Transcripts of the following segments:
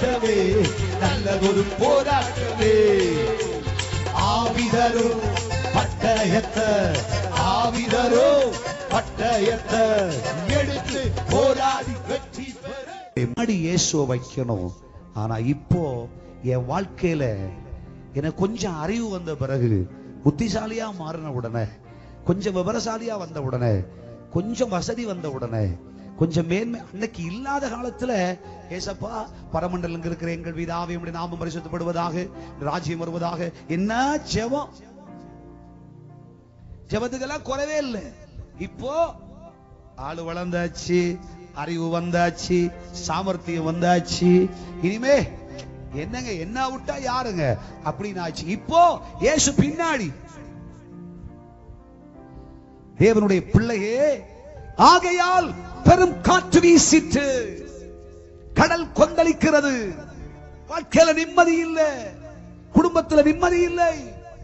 போராட்டமே நல்லதொரு போராட்டமே ஆவிதரோ பட்டயத்த ஆவிதரோ பட்டயத்த எடுத்து போராடி வெற்றி பெற மாடி இயேசுவை வைக்கணும் ஆனா இப்போ என் வாழ்க்கையில எனக்கு கொஞ்சம் அறிவு வந்த பிறகு புத்திசாலியா மாறின உடனே கொஞ்சம் விவரசாலியா வந்த உடனே கொஞ்சம் வசதி வந்த உடனே கொஞ்சம் மேன்மை அன்னைக்கு இல்லாத காலத்துல ஏசப்பா பரமண்டலங்க இருக்கிற எங்கள் வீதாவை உடைய நாமம் பரிசுத்தப்படுவதாக ராஜ்யம் வருவதாக என்ன ஜெபம் ஜெபத்துக்கெல்லாம் குறைவே இல்லை இப்போ ஆளு வளர்ந்தாச்சு அறிவு வந்தாச்சு சாமர்த்தியம் வந்தாச்சு இனிமே என்னங்க என்ன விட்டா யாருங்க அப்படின்னு ஆச்சு இப்போ இயேசு பின்னாடி தேவனுடைய பிள்ளையே ஆகையால் பெரும் காற்று வீசிட்டு கடல் கொந்தளிக்கிறது வாழ்க்கையில நிம்மதி இல்லை குடும்பத்துல நிம்மதி இல்லை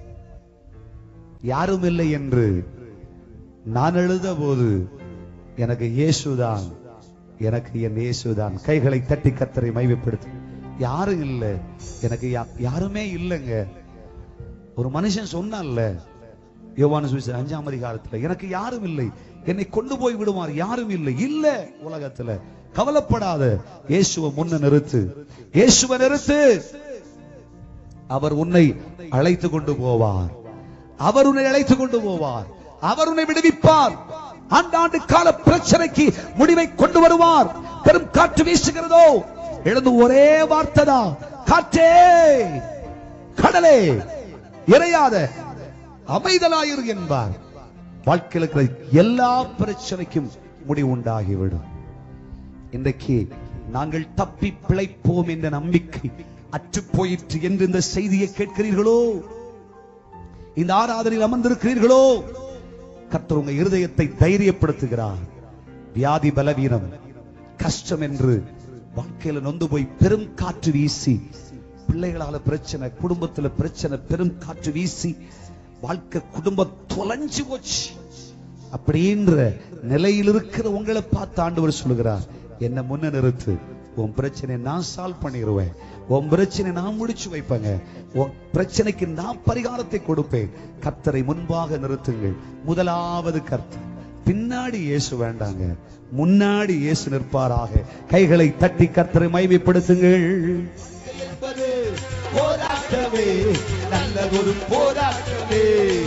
யாரும் இல்லை என்று நான் எழுத போது எனக்கு இயேசுதான் எனக்கு என் இயேசுதான் கைகளை தட்டி கத்தரை மையப்படுத்து யாரும் இல்ல எனக்கு யா- யாருமே இல்லைங்க ஒரு மனுஷன் சொன்னான்ல யோவான சுவிசேஷம் அஞ்சாம் அதிகாரத்துல எனக்கு யாரும் இல்லை என்னை கொண்டு போய் விடுவார் யாரும் இல்லை இல்ல உலகத்துல கவலைப்படாத இயேசுவை முன்ன நிறுத்து இயேசுவை நிறுத்து அவர் உன்னை அழைத்து கொண்டு போவார் அவர் உன்னை அழைத்து கொண்டு போவார் அவர் உன்னை விடுவிப்பார் ஆண்டாண்டு கால பிரச்சனைக்கு முடிவை கொண்டு வருவார் பெரும் காற்று வீசுகிறதோ எழுந்து ஒரே வார்த்தை தான் காற்றே கடலே இறையாத அமைதலாயிரு என்பார் வாழ்க்கையில் இருக்கிற எல்லா பிரச்சனைக்கும் முடிவு உண்டாகிவிடும் இன்றைக்கு நாங்கள் தப்பி பிழைப்போம் என்ற நம்பிக்கை அற்று போயிற்று என்று இந்த செய்தியை கேட்கிறீர்களோ இந்த ஆராதனையில் அமர்ந்திருக்கிறீர்களோ கர்த்தர் உங்க இருதயத்தை தைரியப்படுத்துகிறார் வியாதி பலவீனம் கஷ்டம் என்று வாழ்க்கையில நொந்து போய் பெரும் காற்று வீசி பிள்ளைகளால பிரச்சனை குடும்பத்துல பிரச்சனை பெரும் காற்று வீசி வாழ்க்கை குடும்பம் தொலைஞ்சு போச்சு அப்படின்ற நிலையில் இருக்கிற உங்களை பார்த்து ஆண்டவர் சொல்லுகிறார் என்ன முன்ன நிறுத்து உன் பிரச்சனையை நான் சால்வ் பண்ணிடுவேன் உன் பிரச்சனை நான் முடிச்சு வைப்பேங்க உன் பிரச்சனைக்கு நான் பரிகாரத்தை கொடுப்பேன் கர்த்தரை முன்பாக நிறுத்துங்கள் முதலாவது கர்த்தர் பின்னாடி இயேசு வேண்டாங்க முன்னாடி இயேசு நிற்பாராக கைகளை தட்டி கர்த்தரை மைமைப்படுத்துங்கள் என்பது போராட்டமே நல்லதொரு போராட்டமே